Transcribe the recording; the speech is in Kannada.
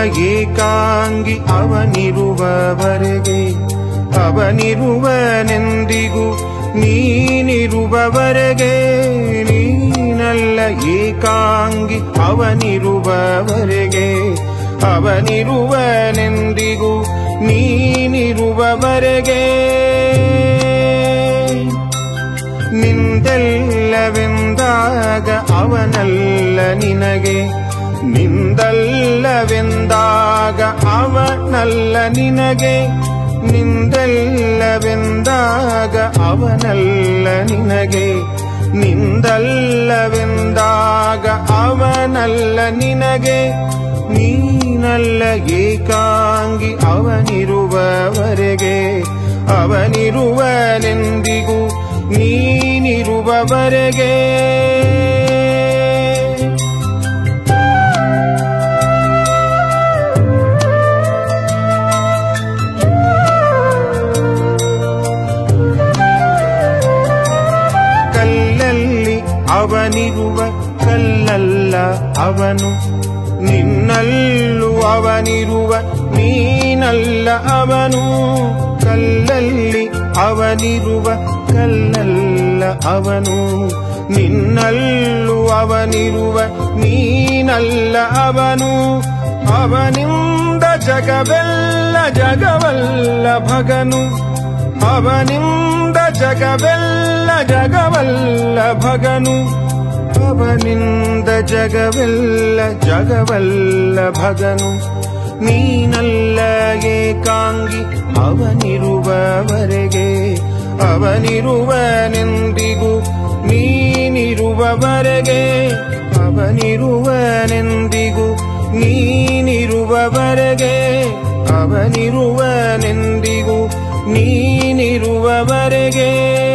ಏಕಾಂಗಿ ಅವನಿರುವವರೆಗೆ ಅವನಿರುವನೆಂದಿಗೂ ನೀನಿರುವವರೆಗೆ ನೀನಲ್ಲ ಏಕಾಂಗಿ ಅವನಿರುವವರೆಗೆ ಅವನಿರುವನೆಂದಿಗೂ ನೀನಿರುವವರೆಗೆ ನಿಂದೆಲ್ಲವೆಂದಾಗ ಅವನಲ್ಲ ನಿನಗೆ ನಿಂದಲ್ಲವೆಂದಾಗ ಅವನಲ್ಲ ನಿನಗೆ ನಿಂದಲ್ಲವೆಂದಾಗ ಅವನಲ್ಲ ನಿನಗೆ ನಿಂದಲ್ಲವೆಂದಾಗ ಅವನಲ್ಲ ನಿನಗೆ ನೀನಲ್ಲ ಏಕಾಂಗಿ ಅವನಿರುವವರೆಗೆ ಅವನಿರುವನೆಂದಿಗೂ ನೀನಿರುವವರೆಗೆ ಕಲ್ಲಲ್ಲಿ ಅವನಿರುವ ಕಲ್ಲಲ್ಲ ಅವನು ನಿನ್ನಲ್ಲೂ ಅವನಿರುವ ನೀನಲ್ಲ ಅವನು ಕಲ್ಲಲ್ಲಿ ಅವನಿರುವ ಕಲ್ಲಲ್ಲ ಅವನು ನಿನ್ನಲ್ಲೂ ಅವನಿರುವ ನೀನಲ್ಲ ಅವನು ಅವನಿಂದ ಜಗವೆಲ್ಲ ಜಗವಲ್ಲ ಭಗನು ಅವನಿಂದ ಜಗವೆಲ್ಲ ಜಗವಲ್ಲ ಭಗನು ಅವನಿಂದ ಜಗವೆಲ್ಲ ಜಗವಲ್ಲ ಭಗನು ನೀನಲ್ಲ ಏಕಾಂಗಿ ಅವನಿರುವವರೆಗೆ ಅವನಿರುವನೆಂದಿಗೂ ನೀನಿರುವವರೆಗೆ ಅವನಿರುವನೆಂದಿಗೂ ನೀನಿರುವವರೆಗೆ ಅವನಿರುವನೆಂದಿಗೂ ನೀನಿರುವವರೆಗೆ